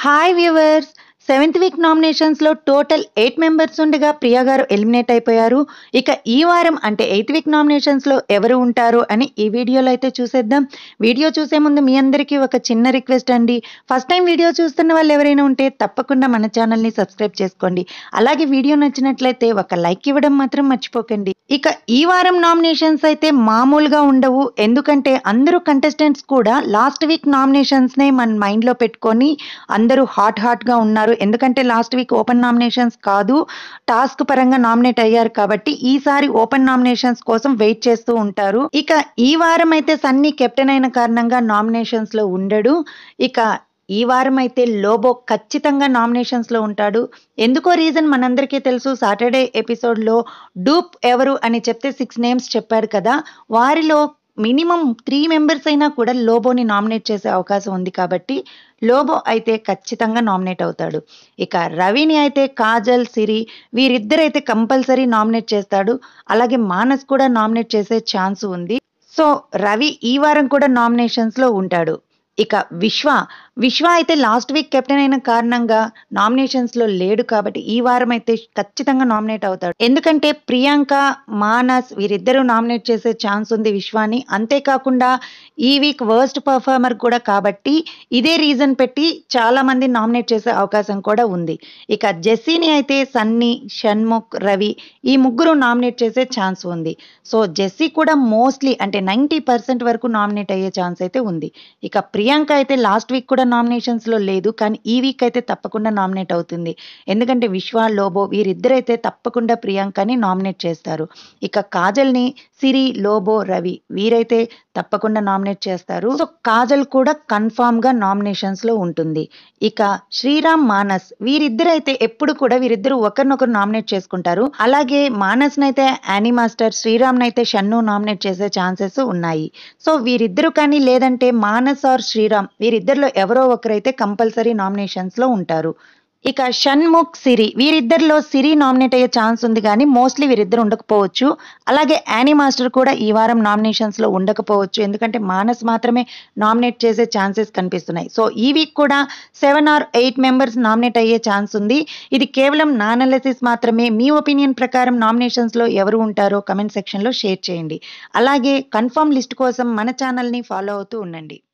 hi viewers seventh week నామినేషన్స్లో total eight members ఉండగా ప్రియా గారు ఎలిమినేట్ అయిపోయారు ఇక ఈ వారం అంటే ఎయిత్ వీక్ నామినేషన్స్లో ఎవరు ఉంటారు అని ఈ వీడియోలో అయితే చూసేద్దాం వీడియో చూసే ముందు మీ అందరికీ ఒక చిన్న రిక్వెస్ట్ అండి ఫస్ట్ టైం వీడియో చూస్తున్న వాళ్ళు ఎవరైనా ఉంటే తప్పకుండా మన ఛానల్ని సబ్స్క్రైబ్ చేసుకోండి అలాగే వీడియో నచ్చినట్లయితే ఒక లైక్ ఇవ్వడం మాత్రం మర్చిపోకండి ఇక ఈ వారం నామినేషన్స్ అయితే మామూలుగా ఉండవు ఎందుకంటే అందరూ కంటెస్టెంట్స్ కూడా లాస్ట్ వీక్ నామినేషన్స్నే మన మైండ్లో పెట్టుకొని అందరూ హాట్ హాట్గా ఉన్నారు ఎందుకంటే లాస్ట్ వీక్ ఓపెన్ నామినేషన్స్ కాదు టాస్క్ పరంగా నామినేట్ అయ్యారు కాబట్టి ఈసారి ఓపెన్ నామినేషన్స్ కోసం వెయిట్ చేస్తూ ఉంటారు ఇక ఈ వారం అయితే సన్నీ కెప్టెన్ అయిన కారణంగా నామినేషన్స్ లో ఉండడు ఇక ఈ వారం అయితే లోబో ఖచ్చితంగా నామినేషన్స్లో ఉంటాడు ఎందుకో రీజన్ మనందరికీ తెలుసు సాటర్డే ఎపిసోడ్లో డూప్ ఎవరు అని చెప్తే సిక్స్ నేమ్స్ చెప్పారు కదా వారిలో మినిమం త్రీ మెంబర్స్ అయినా కూడా లోబోని నామినేట్ చేసే అవకాశం ఉంది కాబట్టి లోబో అయితే ఖచ్చితంగా నామినేట్ అవుతాడు ఇక రవిని అయితే కాజల్ సిరి వీరిద్దరైతే కంపల్సరీ నామినేట్ చేస్తాడు అలాగే మానస్ కూడా నామినేట్ చేసే ఛాన్స్ ఉంది సో రవి ఈ వారం కూడా నామినేషన్స్లో ఉంటాడు ఇక విశ్వ విశ్వ అయితే లాస్ట్ వీక్ కెప్టెన్ అయిన కారణంగా నామినేషన్స్లో లేడు కాబట్టి ఈ వారం అయితే ఖచ్చితంగా నామినేట్ అవుతాడు ఎందుకంటే ప్రియాంక మానస్ వీరిద్దరూ నామినేట్ చేసే ఛాన్స్ ఉంది విశ్వాని అంతేకాకుండా ఈ వీక్ వర్స్ట్ పర్ఫార్మర్ కూడా కాబట్టి ఇదే రీజన్ పెట్టి చాలా మంది నామినేట్ చేసే అవకాశం కూడా ఉంది ఇక జెస్సీని అయితే సన్నీ షణ్ముఖ్ రవి ఈ ముగ్గురు నామినేట్ చేసే ఛాన్స్ ఉంది సో జెస్సీ కూడా మోస్ట్లీ అంటే నైంటీ పర్సెంట్ వరకు నామినేట్ అయ్యే ఛాన్స్ అయితే ఉంది ఇక ప్రియాంక అయితే లాస్ట్ వీక్ కూడా నామినేషన్స్లో లేదు కానీ ఈ వీక్ అయితే తప్పకుండా నామినేట్ అవుతుంది ఎందుకంటే విశ్వ లోబో వీరిద్దరైతే తప్పకుండా ప్రియాంకని నామినేట్ చేస్తారు ఇక కాజల్ని సిరి లోబో రవి వీరైతే తప్పకుండా నామినేట్ చేస్తారు సో కాజల్ కూడా కన్ఫామ్ గా నామినేషన్స్ లో ఉంటుంది ఇక శ్రీరామ్ మానస్ వీరిద్దరైతే ఎప్పుడు కూడా వీరిద్దరు ఒకరినొకరు నామినేట్ చేసుకుంటారు అలాగే మానస్ నైతే యానీ మాస్టర్ శ్రీరామ్ నైతే షన్ను నామినేట్ చేసే ఛాన్సెస్ ఉన్నాయి సో వీరిద్దరు కానీ లేదంటే మానస్ ఆర్ శ్రీరామ్ వీరిద్దరిలో ఎవరో ఒకరైతే కంపల్సరీ నామినేషన్స్ లో ఉంటారు ఇక షణ్ముఖ్ సిరి వీరిద్దరిలో సిరి నామినేట్ అయ్యే ఛాన్స్ ఉంది కానీ మోస్ట్లీ వీరిద్దరు ఉండకపోవచ్చు అలాగే యానీ మాస్టర్ కూడా ఈ వారం నామినేషన్స్లో ఉండకపోవచ్చు ఎందుకంటే మానస్ మాత్రమే నామినేట్ చేసే ఛాన్సెస్ కనిపిస్తున్నాయి సో ఈ వీక్ కూడా seven or eight members nominate అయ్యే ఛాన్స్ ఉంది ఇది కేవలం నా అనాలిసిస్ మాత్రమే మీ ఒపీనియన్ ప్రకారం నామినేషన్స్లో ఎవరు ఉంటారో కమెంట్ సెక్షన్లో షేర్ చేయండి అలాగే కన్ఫర్మ్ లిస్ట్ కోసం మన ఛానల్ని ఫాలో అవుతూ ఉండండి